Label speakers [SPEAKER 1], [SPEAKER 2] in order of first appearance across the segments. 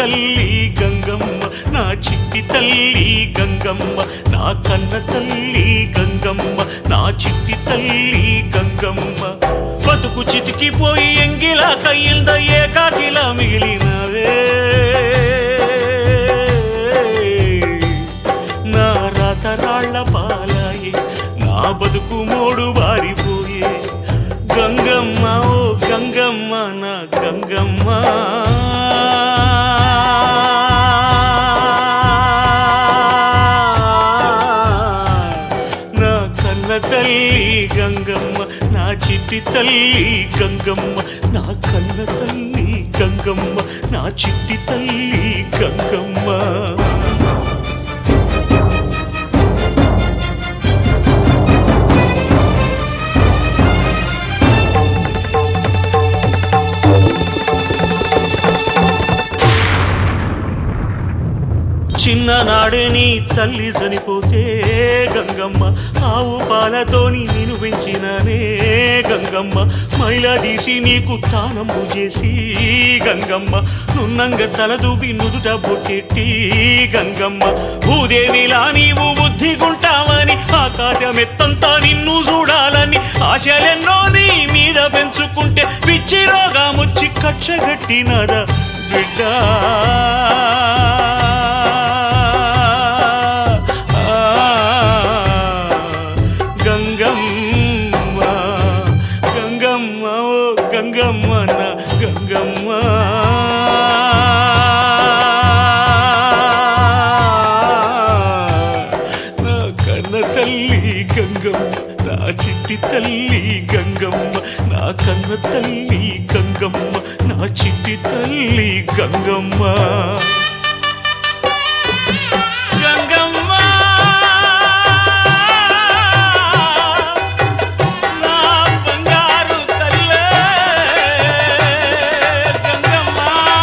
[SPEAKER 1] తల్లి గంగమ్మ నా చిట్టి తల్లి గంగమ్మ నా కన్న తల్లి గంగమ్మ నా చిట్టి తల్లి గంగమ్మ బతుకు చితికిపోయి ఎంగిలా కయ్యింద ఏకాకిలా మిగిలినవే నా రాతరాళ్ల పాలాయి నా బతుకు మోడు బారిపోయే గంగమ్మ ఓ గంగమ్మ నా గంగమ్మ నా కన్న తల్లి గంగమ్మ నా చిట్టి తల్లి గంగమ్మ నా కన్న తల్లి గంగమ్మ నా చిట్టి తల్లి గంగమ్మ చిన్ననాడే నీ తల్లి చనిపోతే గంగమ్మ ఆవు పాలతోని నిన్ను పెంచిననే గంగమ్మ మైలా తీసి నీకు తానము చేసి గంగమ్మ నున్నంగ తలదూపి నుదుట బొట్టెట్టి గంగమ్మ భూదేవిలా నీవు బుద్ధిగుంటావని ఆకాశమెత్తంతా నిన్ను చూడాలని ఆశలెన్నో నీ మీద పెంచుకుంటే పిచ్చి రోగముచ్చి కక్షగట్టినదా బిడ్డా గంగమ్మ గంగమ్మ ఓ గంగమ్మ నా గంగమ్మ నా కన్న తల్లి గంగమ్మ నా చిట్టి తల్లి గంగమ్మ నా కన్న తల్లి గంగమ్మ నా చిట్టి తల్లి గంగమ్మ గంగమ్మ నా బంగారు తల్లే గంగమ్మ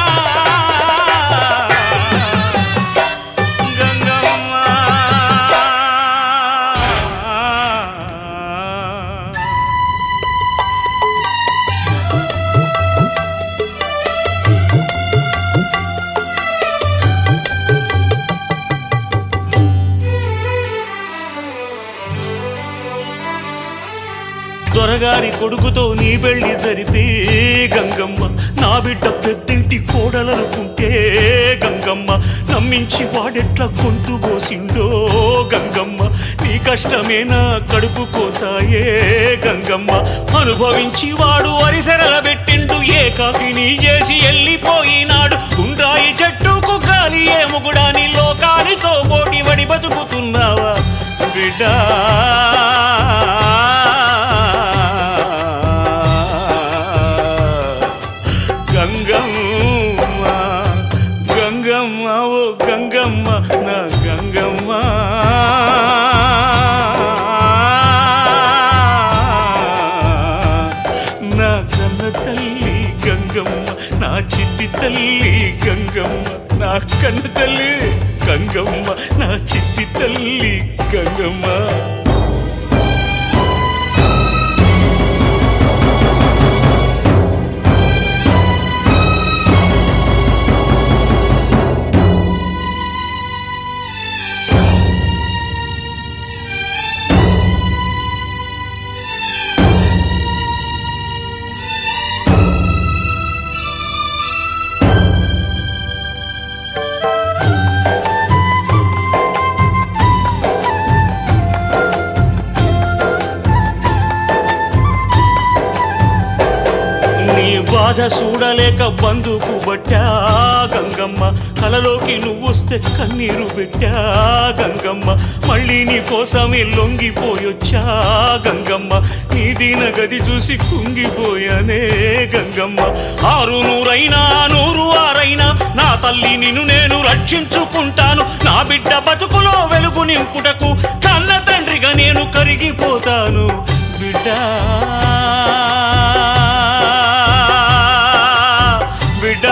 [SPEAKER 1] గంగమ్మ దొరగారి కొడుకుతో నీ పెళ్లి జరిపి గంగమ్మ నా బిడ్డ పెద్దింటి కోడలనుకుంటే గంగమ్మ నమ్మించి వాడెట్లా కొంటు పోసిండో గంగమ్మ నీ కష్టమే నా కడుపు కోతాయే గంగమ్మ అనుభవించి వాడు అరిసెరల పెట్టిండు ఏకాకిని చేసి వెళ్ళిపోయినాడు గుండ్రాయి చెట్టుకు గాలి ఏ ముగుడాని లోకానితో పోటీ పడి బతుకుతున్నావా బిడ్డా గంగమ్మ గంగమ్మ ఓ గంగమ్మ నా గంగమ్మ నా కన్న తల్లి గంగమ్మ నా చిట్టి తల్లి గంగమ్మ నా కన్న తల్లి గంగమ్మ నా చిట్టి తల్లి గంగమ్మ నీ బాధ చూడలేక బంధుకు బట్టా గంగమ్మ కలలోకి నువ్వొస్తే కన్నీరు పెట్టా గంగమ్మ మళ్ళీ నీ కోసమే లొంగిపోయొచ్చా గంగమ్మ నీ దీన గది చూసి కుంగిపోయానే గంగమ్మ ఆరు నూరైనా నూరు ఆరైనా నా తల్లి నిన్ను నేను రక్షించుకుంటాను నా బిడ్డ బతుకులో వెలుగు నింపుటకు కన్న తండ్రిగా నేను కరిగిపోతాను బిడ్డా బిడ్డా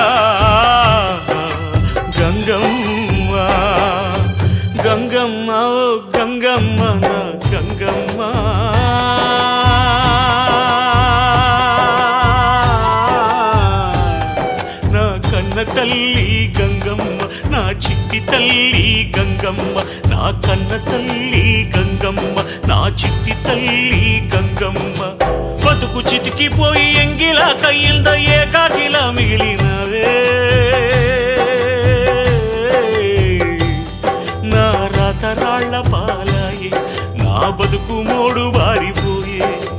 [SPEAKER 1] గంగమ్మ గంగమ్మ ఓ గంగమ్మ నా గంగమ్మ నా కన్న తల్లి గంగమ్మ చిట్టి తల్లి గంగమ్మ నా కన్న తల్లి గంగమ్మ నా చిట్టి తల్లి గంగమ్మ బతుకు చితికిపోయి ఎంగిలా కయ్యింద ఏకాకిలా మిగిలినవే నా రాత రాళ్ల పాలాయే నా బతుకు మోడు బారిపోయే